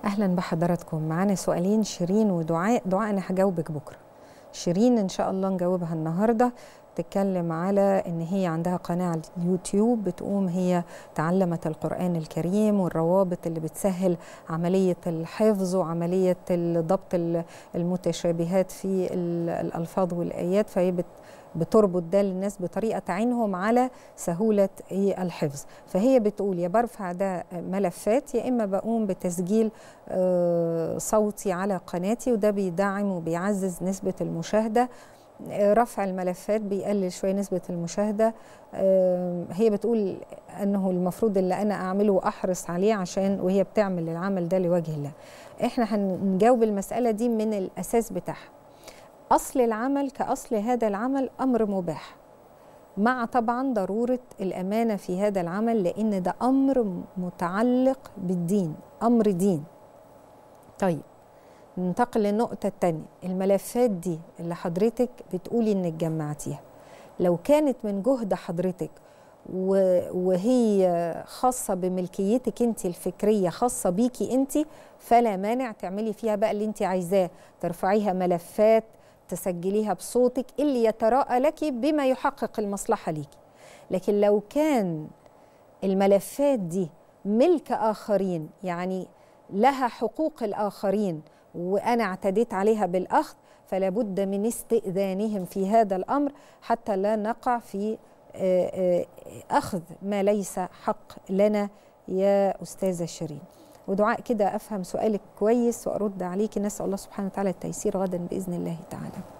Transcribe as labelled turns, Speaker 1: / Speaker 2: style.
Speaker 1: اهلا بحضراتكم معانا سؤالين شيرين ودعاء دعاء انا هجاوبك بكره شيرين ان شاء الله نجاوبها النهارده تتكلم على ان هي عندها قناه على اليوتيوب بتقوم هي تعلمت القران الكريم والروابط اللي بتسهل عمليه الحفظ وعمليه ضبط المتشابهات في الالفاظ والايات فهي بت بتربط ده للناس بطريقه تعينهم على سهوله الحفظ فهي بتقول يا برفع ده ملفات يا اما بقوم بتسجيل صوتي على قناتي وده بيدعم وبيعزز نسبه المشاهده رفع الملفات بيقلل شويه نسبه المشاهده هي بتقول انه المفروض اللي انا اعمله واحرص عليه عشان وهي بتعمل العمل ده لوجه الله احنا هنجاوب المساله دي من الاساس بتاعها اصل العمل كاصل هذا العمل امر مباح مع طبعا ضروره الامانه في هذا العمل لان ده امر متعلق بالدين امر دين طيب ننتقل للنقطة التانية الملفات دي اللي حضرتك بتقولي انك جمعتيها لو كانت من جهد حضرتك وهي خاصة بملكيتك انت الفكرية خاصة بيكي انت فلا مانع تعملي فيها بقى اللي انت عايزاه ترفعيها ملفات تسجليها بصوتك اللي يتراءى لك بما يحقق المصلحة ليكي لكن لو كان الملفات دي ملك آخرين يعني لها حقوق الآخرين وانا اعتديت عليها بالاخذ فلا بد من استئذانهم في هذا الامر حتى لا نقع في اخذ ما ليس حق لنا يا استاذه شيرين ودعاء كده افهم سؤالك كويس وارد عليك نسال الله سبحانه وتعالى التيسير غدا باذن الله تعالى